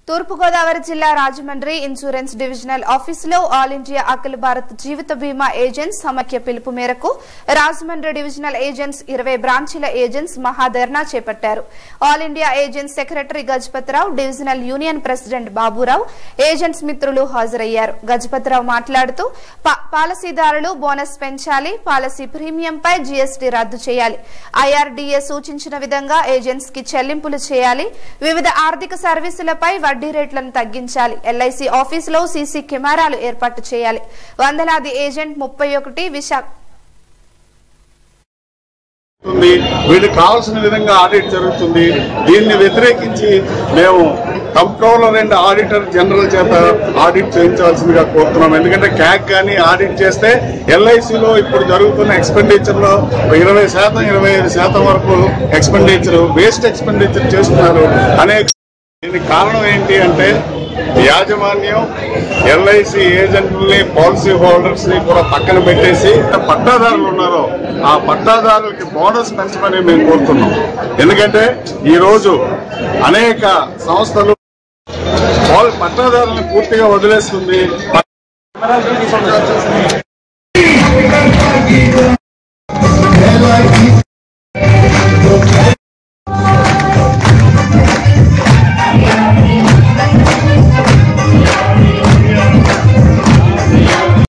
తూర్పుగోదావరి జిల్లా Rajahmundry insurance divisional ఆఫీసులో all India అఖిల భారత్ జీవిత బీమా ఏజెంట్స్ సమాఖ్య పిలుపు మేరకు రాజమండ్రి డివిజనల్ ఏజెంట్స్ ఇరవై బ్రాంచీల ఏజెంట్స్ మహాధర్నా చేపట్టారు all India agents secretary Gajapatirao divisional union president Baburao agents మిత్రులు హాజరయ్యారు గజపతిరావు మాట్లాడుతూ పా- పాలసీదారులు బోనస్ పెంచాలి పాలసీ ప్రీమియంపై జీఎస్టీ రద్దు చేయాలి ఐఆర్డీఏ సూచించిన విధంగా ఏజెంట్స్ కి చెల్లింపులు చేయాలి వివిధ ఆర్థిక సర్వీసులపై వడ్డీ రేట్లను తగ్గించాలి ఎల్ఐసి ఆఫీసులో సీసీ కెమెరాలు ఏర్పాటు చేయాలి వందలాది ఏజెంట్ ముప్పై ఒకటి విశాఖ ఉంది వీళ్ళకి కావాల్సిన విధంగా ఆడిట్ జరుగుతుంది దీన్ని వ్యతిరేకించి మేము కంట్రోలర్ అండ్ ఆడిటర్ జనరల్ చేత ఆడిట్ చేయించాల్సిందిగా కోరుతున్నాం ఎందుకంటే క్యాక్ కానీ ఆడిట్ చేస్తే ఎల్ఐసిలో ఇప్పుడు జరుగుతున్న ఎక్స్పెండిచర్ లో ఇరవై శాతం ఇరవై ఐదు శాతం వరకు ఎక్స్పెండిచర్ వేస్ట్ ఎక్స్పెండిచర్ చేస్తున్నారు అనేక దీనికి కారణం ఏంటి అంటే యాజమాన్యం ఎల్ఐసి ఏజెంట్లని పాలసీ హోల్డర్స్ ని కూడా పక్కన పెట్టేసి పట్టాదారులు ఉన్నారో ఆ పట్టాదారులకి బోనస్ పెంచమని మేము కోరుతున్నాం ఎందుకంటే ఈ రోజు అనేక సంస్థలు వాళ్ళ పట్టాదారులను పూర్తిగా వదిలేస్తుంది